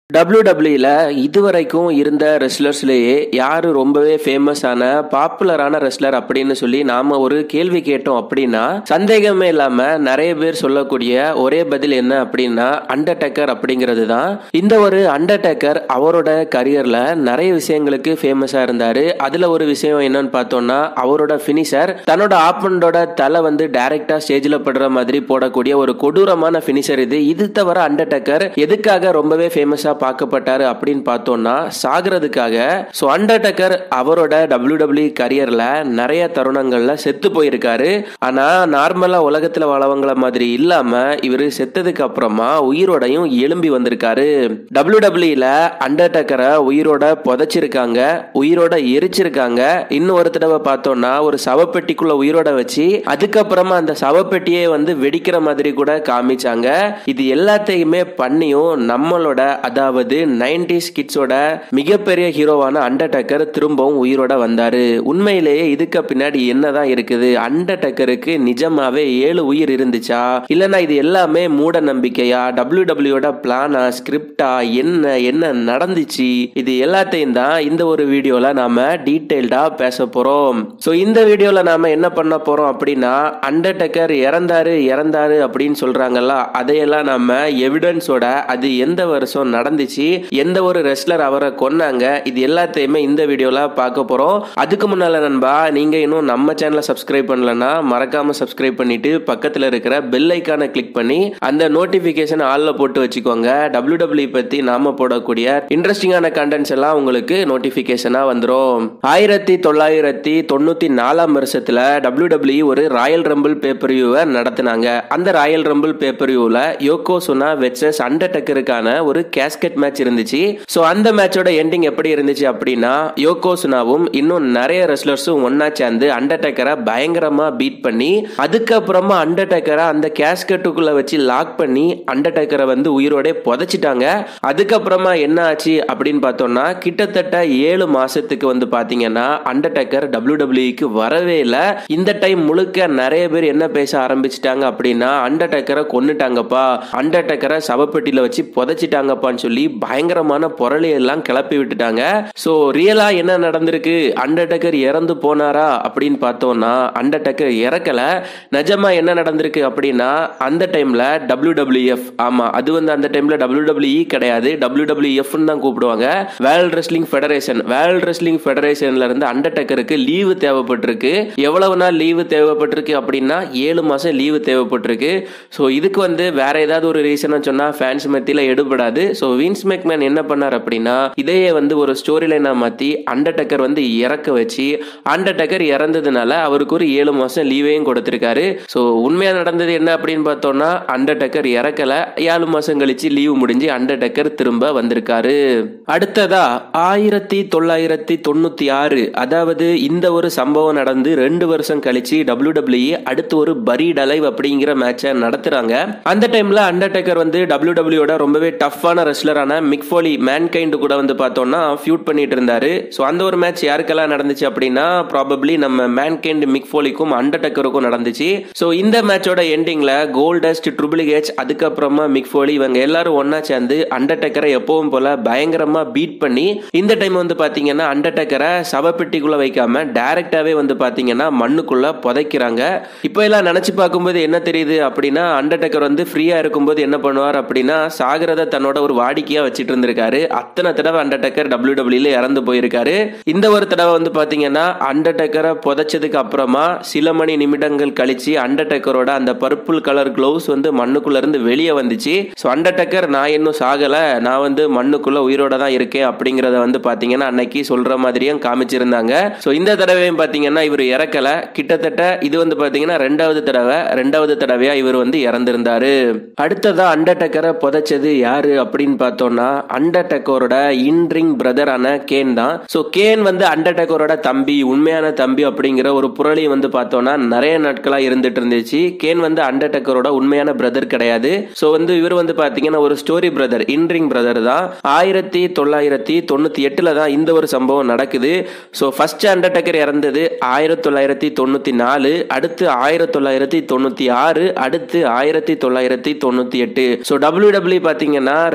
டபிள்யூடபிள்யூல இதுவரைக்கும் இருந்த ரெஸ்லர்ஸ்லயே யாரு ரொம்பவே ஃபேமஸான பாப்புலரான ரெஸ்லர் அப்படின்னு சொல்லி நாம ஒரு கேள்வி கேட்டோம் அப்படின்னா சந்தேகமே இல்லாம நிறைய பேர் சொல்லக்கூடிய ஒரே பதில் என்ன அப்படின்னா அண்டர்டேக்கர் அப்படிங்கிறது தான் இந்த ஒரு அண்டர்டேக்கர் அவரோட கரியர்ல நிறைய விஷயங்களுக்கு ஃபேமஸா இருந்தாரு அதுல ஒரு விஷயம் என்னன்னு பார்த்தோம்னா அவரோட பினிஷர் தன்னோட ஆப்பனண்டோட தலை வந்து டைரக்டா ஸ்டேஜ்ல படுற மாதிரி போடக்கூடிய ஒரு கொடூரமான பினிஷர் இது இது தவிர அண்டர்டேக்கர் எதுக்காக ரொம்பவே ஃபேமஸா பார்க்கப்பட்டாரு அப்படின்னு பார்த்தோம்னா சாகிறதுக்காக ஸோ அண்டர்டேக்கர் அவரோட டபிள்யூ டபிள்யூ கரியர்ல நிறைய தருணங்கள்ல செத்து போயிருக்காரு ஆனா நார்மலா உலகத்துல வாழவங்கள மாதிரி இல்லாம இவர் செத்ததுக்கு அப்புறமா உயிரோடையும் எழும்பி வந்திருக்காரு டபிள்யூ டபிள்யூல அண்டர்டேக்கரை உயிரோட புதைச்சிருக்காங்க உயிரோட எரிச்சிருக்காங்க இன்னும் ஒரு தடவை பார்த்தோம்னா ஒரு சவப்பெட்டிக்குள்ள உயிரோட வச்சு அதுக்கப்புறமா அந்த சவப்பெட்டியே வந்து வெடிக்கிற மாதிரி கூட காமிச்சாங்க இது எல்லாத்தையுமே பண்ணியும் நம்மளோட அதாவது நைன்டிஸ் கிட்ஸோட மிகப்பெரிய ஹீரோவான அண்டர்டேக்கர் திரும்பவும் உயிரோட வந்தாரு உண்மையிலேயே இதுக்கு பின்னாடி என்னதான் இருக்குது அண்டர்டேக்கருக்கு நிஜமாவே ஏழு உயிர் இருந்துச்சா இல்லனா இது எல்லாமே மூட நம்பிக்கையா டபிள்யூ டபிள்யூட பிளானா ஸ்கிரிப்டா என்ன என்ன நடந்துச்சு இது எல்லாத்தையும் தான் இந்த ஒரு வீடியோல நாம டீட்டெயில்டா பேச போறோம் ஸோ இந்த வீடியோல நாம என்ன பண்ண போறோம் அப்படின்னா அண்டர்டேக்கர் இறந்தாரு இறந்தாரு அப்படின்னு சொல்றாங்கல்ல அதையெல்லாம் நம்ம எவிடன்ஸோட அது எந்த வருஷம் நடந்துச்சு எந்த ஒரு ரெஸ்லர் அவரை கொன்னாங்க இது எல்லாத்தையுமே இந்த வீடியோல பார்க்க போறோம் அதுக்கு முன்னால நண்பா நீங்க இன்னும் நம்ம சேனலை சப்ஸ்கிரைப் பண்ணலன்னா மறக்காம சப்ஸ்கிரைப் பண்ணிட்டு பக்கத்துல இருக்கிற பெல் ஐக்கானை கிளிக் பண்ணி அந்த நோட்டிபிகேஷன் ஆல்ல போட்டு வச்சுக்கோங்க டபிள்யூ டபிள்யூ பத்தி நாம போடக்கூடிய இன்ட்ரெஸ்டிங்கான கண்டென்ட்ஸ் எல்லாம் உங்களுக்கு நோட்டிபிகேஷனா வந்துடும் ஆயிரத்தி தொள்ளாயிரத்தி தொண்ணூத்தி நாலாம் வருஷத்துல டபிள்யூ டபிள்யூ ஒரு ராயல் ரம்பிள் பேப்பர் வியூவை நடத்தினாங்க அந்த ராயல் ரம்பிள் பேப்பர் வியூல யோகோ சுனா வெச்சஸ் அண்டர்டேக்கருக்கான ஒரு கேஸ்கெட் மேட்ச் இருந்துச்சு ஸோ அந்த மேட்சோட எண்டிங் எப்படி இருந்துச்சு அப்படின்னா யோகோ சுனாவும் இன்னும் நிறைய ரெஸ்லர்ஸும் ஒன்னா சேர்ந்து அண்டர்டேக்கரை பயங்கரமா பீட் பண்ணி அதுக்கப்புறமா அண்டர்டேக்கரை அந்த கேஸ்கெட்டுக்குள்ள வச்சு லாக் பண்ணி அண்டர்டேக்கரை வந்து உயிரோட புதைச்சிட்டாங்க அதுக்கப்புறமா என்ன ஆச்சு அப்படின்னு பார்த்தோம்னா கிட்டத்தட்ட ஏழு மாசத்துக்கு வந்து பாத்தீங்கன்னா அண்டர்டேக்கர் டபிள்யூ டபிள்யூக்கு வரவே இல்லை இந்த டைம் முழுக்க நிறைய பேர் என்ன பேச ஆரம்பிச்சிட்டாங்க அப்படின்னா அண்டர்டேக்கரை கொன்னுட்டாங்கப்பா அண்டர்டேக்கரை சவப்பெட்டியில வச்சு புதைச்சிட்டாங்கப்பான்னு சொல்லி பயங்கரமான பொருளை எல்லாம் கிளப்பி விட்டுட்டாங்க ஸோ ரியலா என்ன நடந்திருக்கு அண்டர்டேக்கர் இறந்து போனாரா அப்படின்னு பார்த்தோம்னா அண்டர்டேக்கர் இறக்கல நிஜமா என்ன நடந்திருக்கு அப்படின்னா அந்த டைம்ல டபிள்யூ டபிள்யூஎஃப் ஆமா அது வந்து அந்த டைம்ல டபிள்யூ டபிள்யூஇ கிடையாது டபிள்யூ டபிள்யூஎஃப் தான் கூப்பிடுவாங்க World Wrestling Federation World Wrestling ஃபெடரேஷன்ல இருந்து அண்டர்டேக்கருக்கு லீவு தேவைப்பட்டிருக்கு எவ்வளவு நாள் லீவு தேவைப்பட்டிருக்கு அப்படின்னா ஏழு மாசம் லீவு தேவைப்பட்டிருக்கு ஸோ இதுக்கு வந்து வேற ஏதாவது ஒரு ரீசனை சொன்னா ஃபேன்ஸ் மத்தியில எடுபடாது ஸோ வின்ஸ் மேக்மேன் என்ன பண்ணார் அப்படின்னா இதையே வந்து ஒரு ஸ்டோரி லைனா மாத்தி அண்டர்டேக்கர் வந்து இறக்க வச்சு அண்டர்டேக்கர் இறந்ததுனால அவருக்கு ஒரு ஏழு மாசம் லீவையும் கொடுத்திருக்காரு ஸோ உண்மையா நடந்தது என்ன அப்படின்னு பார்த்தோம்னா அண்டர்டேக்கர் இறக்கல ஏழு மாசம் கழிச்சு லீவு முடிஞ்சு அண்டர்டேக்கர் திரும்ப வந்திருக்காரு அடுத்ததா ஆயிரத்தி தொள்ளாயிரத்தி தொண்ணூத்தி ஆறு அதாவது இந்த ஒரு சம்பவம் நடந்து ரெண்டு வருஷம் கழிச்சு டபிள்யூ டபிள்யூ அடுத்து ஒரு பரீட் அலைவ் அப்படிங்கிற மேட்சை நடத்துறாங்க அந்த டைம்ல அண்டர்டேக்கர் வந்து டபிள்யூ டபிள்யூட ரொம்பவே டஃப்பான ரெஸ்லரான மிக்ஃபோலி மேன்கைண்ட் கூட வந்து பார்த்தோம்னா ஃபியூட் பண்ணிட்டு இருந்தாரு ஸோ அந்த ஒரு மேட்ச் யாருக்கெல்லாம் நடந்துச்சு அப்படின்னா ப்ராபப்ளி நம்ம மேன்கைண்ட் மிக்ஃபோலிக்கும் அண்டர்டேக்கருக்கும் நடந்துச்சு ஸோ இந்த மேட்சோட எண்டிங்ல கோல்டஸ்ட் ட்ரிபிள் ஹெச் அதுக்கப்புறமா மிக்ஃபோலி இவங்க எல்லாரும் ஒன்னா சேர்ந்து அண்டர்டேக்கரை எப்பவும் போல பயங்கரமா பீட் பண்ணி இந்த டைம் வந்து பாத்தீங்கன்னா அண்டர்டேக்கரை சவப்பெட்டிக்குள்ள வைக்காம டைரக்டாவே வந்து பாத்தீங்கன்னா மண்ணுக்குள்ள புதைக்கிறாங்க இப்போ எல்லாம் நினைச்சு பார்க்கும்போது என்ன தெரியுது அப்படின்னா அண்டர்டேக்கர் வந்து ஃப்ரீயா இருக்கும்போது என்ன பண்ணுவார் அப்படின்னா சாகிறத தன்னோட ஒரு வாடிக்கையா வச்சுட்டு இருந்திருக்காரு அத்தனை தடவை அண்டர்டேக்கர் டபிள்யூ டபிள்யூல இறந்து போயிருக்காரு இந்த ஒரு தடவை வந்து பாத்தீங்கன்னா அண்டர்டேக்கரை புதைச்சதுக்கு அப்புறமா சில மணி நிமிடங்கள் கழிச்சு அண்டர்டேக்கரோட அந்த பர்பிள் கலர் க்ளவுஸ் வந்து மண்ணுக்குள்ள இருந்து வெளியே வந்துச்சு ஸோ அண்டர்டேக்கர் நான் இன்னும் சாகல நான் வந்து மண்ணுக்குள்ள உயிரோட தான் இருக்கேன் அப்படிங்கறத வந்து பாத்தீங்கன்னா அன்னைக்கு சொல்ற மாதிரியும் காமிச்சிருந்தாங்க ஸோ இந்த தடவையும் பாத்தீங்கன்னா இவர் இறக்கல கிட்டத்தட்ட இது வந்து பாத்தீங்கன்னா ரெண்டாவது தடவை ரெண்டாவது தடவையா இவர் வந்து இறந்திருந்தாரு அடுத்ததா அண்டர்டேக்கரை புதைச்சது யாரு அப்படின்னு பார்த்தோம்னா அண்டர்டேக்கரோட இன்ரிங் பிரதரான கேன் தான் ஸோ கேன் வந்து அண்டர்டேக்கரோட தம்பி உண்மையான தம்பி அப்படிங்கிற ஒரு புரளி வந்து பார்த்தோம்னா நிறைய நாட்களா இருந்துட்டு இருந்துச்சு கேன் வந்து அண்டர்டேக்கரோட உண்மையான பிரதர் கிடையாது ஸோ வந்து இவர் வந்து பாத்தீங்கன்னா ஒரு ஸ்டோரி பிரதர் இன்ரிங் பிரதர் தான் ஆயிரத்தி தொள்ளாயிரத்தி தொண்ணூத்தி எட்டுல தான் இந்த ஒரு சம்பவம் நடக்குது ஸோ ஃபர்ஸ்ட் அண்டர்டேக்கர் இறந்தது ஆயிரத்தி தொள்ளாயிரத்தி தொண்ணூத்தி நாலு அடுத்து ஆயிரத்தி தொள்ளாயிரத்தி தொண்ணூத்தி ஆறு அடுத்து ஆயிரத்தி தொள்ளாயிரத்தி தொண்ணூத்தி எட்டு ஸோ டபிள்யூ டபிள்யூ பாத்தீங்கன்னா ரெண்டு வருஷ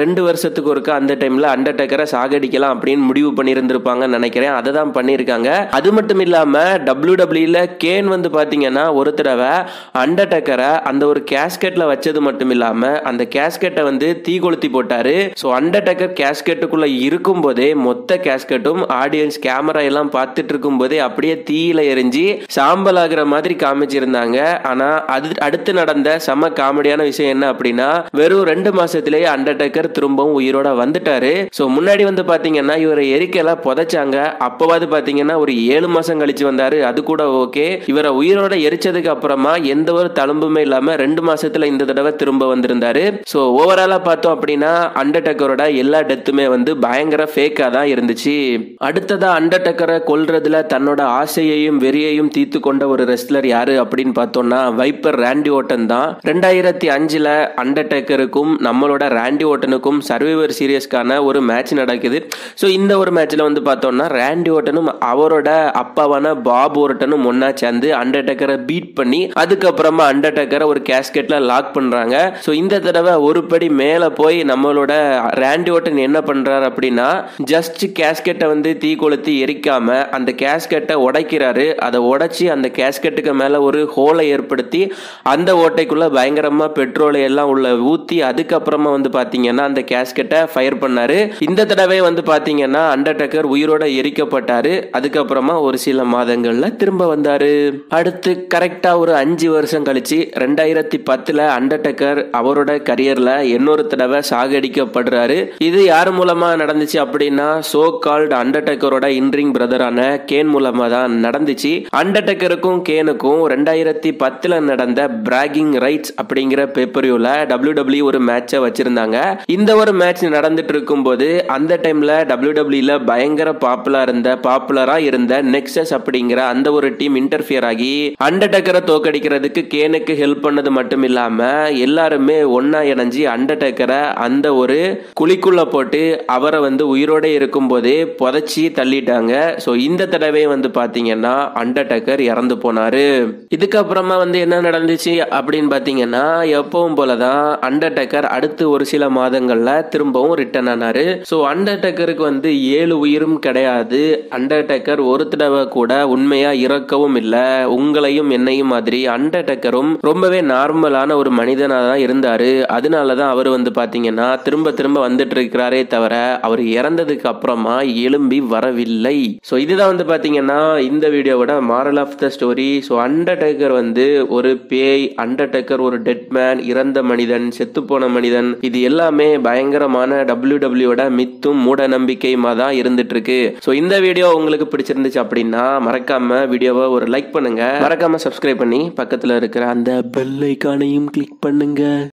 வருஷத்துக்கு ஒருக்க அந்த டைம்ல அண்டர்டேக்கரை சாகடிக்கலாம் அப்படின்னு முடிவு பண்ணியிருந்திருப்பாங்கன்னு நினைக்கிறேன் அதை தான் பண்ணியிருக்காங்க அது மட்டும் இல்லாம டபிள்யூ டபிள்யூல கேன் வந்து பாத்தீங்கன்னா ஒரு தடவை அண்டர்டேக்கரை அந்த ஒரு கேஸ்கெட்ல வச்சது மட்டும் இல்லாம அந்த கேஸ்கெட்டை வந்து தீ கொளுத்தி போட்டாரு ஸோ அண்டர்டேக்கர் கேஸ்கெட்டுக்குள்ள இருக்கும் போதே மொத்த கேஸ்கெட்டும் ஆடியன்ஸ் கேமரா எல்லாம் பார்த்துட்டு இருக்கும் போதே அப்படியே தீயில எரிஞ்சு சாம்பல் ஆகுற மாதிரி காமிச்சிருந்தாங்க ஆனா அது அடுத்து நடந்த செம காமெடியான விஷயம் என்ன அப்படின்னா வெறும் ரெண்டு மாசத்திலேயே அண்டர்டேக்கர் திரும்பவும் உயிரோட வந்துட்டாரு ஸோ முன்னாடி வந்து பாத்தீங்கன்னா இவரை எரிக்கல புதைச்சாங்க அப்பவாது பாத்தீங்கன்னா ஒரு ஏழு மாசம் கழிச்சு வந்தாரு அது கூட ஓகே இவரை உயிரோட எரிச்சதுக்கு அப்புறமா எந்த ஒரு தழும்புமே இல்லாம ரெண்டு மாசத்துல இந்த தடவை திரும்ப வந்திருந்தாரு ஸோ ஓவராலா பார்த்தோம் அப்படின்னா அண்டர்டேக்கரோட எல்லா டெத்துமே வந்து பயங்கர ஃபேக்கா தான் இருந்துச்சு அடுத்ததா அண்டர்டேக்கரை கொல்றதுல தன்னோட ஆசையையும் வெறியையும் தீர்த்து கொண்ட ஒரு ரெஸ்லர் யாரு அப்படின்னு பார்த்தோம்னா வைப்பர் ராண்டி ஓட்டன் தான் ரெண்டாயிரத்தி அஞ்சுல அண்டர்டேக்கருக்கும் நம்மளோட ராண்டி ஓட்டனுக்கும் சர்வைவர் சீரியஸ்க்கான ஒரு மேட்ச் நடக்குது ஸோ இந்த ஒரு மேட்ச்ல வந்து பார்த்தோம்னா ராண்டி ஓட்டனும் அவரோட அப்பாவான பாப் ஓட்டனும் ஒன்னா சேர்ந்து அண்டர்டேக்கரை பீட் பண்ணி அதுக்கப்புறமா அண்டர்டேக்கரை ஒரு கேஸ்கெட்ல லாக் பண்றாங்க ஸோ இந்த தடவை ஒரு படி மேல போய் நம்மளோட ராண்டி ஓட்டன் என்ன பண்றாரு அப்படின்னா ஜஸ்ட் கேஸ்கெட்டை வந்து தீ கொளுத்தி எரிக்காம அந்த கேஸ்கெட்டை உடைக்கிறாரு அதை உடைச்சி அந்த கேஸ்கெட்டுக்கு மேல ஒரு ஹோலை ஏற்படுத்தி அந்த ஓட்டைக்குள்ள பயங்கரமா பெட்ரோலை எல்லாம் உள்ள ஊத்தி அதுக்கப்புறமா வந்து பாத்தீங்கன்னா அந்த கேஸ்கெட்டை ஃபயர் பண்ணாரு இந்த தடவை வந்து பாத்தீங்கன்னா அண்டர்டேக்கர் உயிரோட எரிக்கப்பட்டாரு அதுக்கப்புறமா ஒரு சில மாதங்கள்ல திரும்ப வந்தாரு அடுத்து கரெக்டா ஒரு அஞ்சு வருஷம் கழிச்சு ரெண்டாயிரத்தி பத்துல அண்டர்டேக்கர் அவரோட கரியர்ல இன்னொரு தடவை சாகடிக்கப்படுறாரு இது யார் மூலமா நடந்துச்சு அப்படின்னா சோ கால்டு அண்டர்டேக்கரோட இன்ரிங் பிரதரான கேன் மூலமா தான் நடந்துச்சு அண்டர்டேக்கருக்கும் கேனுக்கும் ரெண்டாயிரத்தி பத்துல நடந்த பிராகிங் ரைட்ஸ் அப்படிங்கிற பேப்பரியூல டபிள்யூ டபிள்யூ ஒரு மேட்சை வச்சிருந்தாங்க இந்த ஒரு மேட்ச் நடந்துட்டு இருக்கும்போது அந்த டைம்ல டபிள்யூ டபிள்யூல பயங்கர பாப்புலரா இருந்த பாப்புலரா இருந்த நெக்ஸஸ் அப்படிங்கிற அந்த ஒரு டீம் இன்டர்ஃபியர் ஆகி அண்டர்டேக்கரை தோக்கடிக்கிறதுக்கு கேனுக்கு ஹெல்ப் பண்ணது மட்டும் இல்லாம எல்லாருமே ஒன்னா இணைஞ்சு அண்டர்டேக்கரை அந்த ஒரு குழிக்குள்ள போட்டு அவரை வந்து உயிரோட இருக்கும் போதே புதைச்சி தள்ளிட்டாங்க ஸோ இந்த தடவை வந்து பாத்தீங்கன்னா அண்டர்டேக்கர் இறந்து போனாரு இதுக்கப்புறமா வந்து என்ன நடந்துச்சு அப்படின்னு பாத்தீங்கன்னா எப்பவும் போலதான் அண்டர்டேக்கர் அடுத்து ஒரு சில மாதங்கள்ல திரும்பவும் ரிட்டர்ன் ஆனாரு ஸோ அண்டர்டேக்கருக்கு வந்து ஏழு உயிரும் கிடையாது அண்டர்டேக்கர் ஒரு தடவை கூட உண்மையா இறக்கவும் இல்லை உங்களையும் என்னையும் மாதிரி அண்டர்டேக்கரும் ரொம்பவே நார்மலான ஒரு மனிதனா தான் இருந்தாரு அதனால தான் அவர் வந்து பாத்தீங்கன்னா திரும்ப திரும்ப வந்துட்டு இருக்கிறாரே தவிர அவர் இறந்ததுக்கு அப்புறமா எழும்பி வரவில்லை ஸோ இதுதான் வந்து பாத்தீங்கன்னா இந்த வீடியோவோட moral of the story so Undertaker வந்து ஒரு பேய் அண்டர்டேக்கர் ஒரு டெட் மேன் இறந்த மனிதன் செத்துப்போன மனிதன் இது எல்லாமே பயங்கரமான டபிள்யூ டபிள்யூட மித்தும் மூட நம்பிக்கையுமா தான் இருந்துட்டு இருக்கு ஸோ இந்த வீடியோ உங்களுக்கு பிடிச்சிருந்துச்சு அப்படின்னா மறக்காம வீடியோவை ஒரு லைக் பண்ணுங்க மறக்காம சப்ஸ்கிரைப் பண்ணி பக்கத்துல இருக்கிற அந்த பெல் ஐக்கானையும் கிளிக் பண்ணுங்க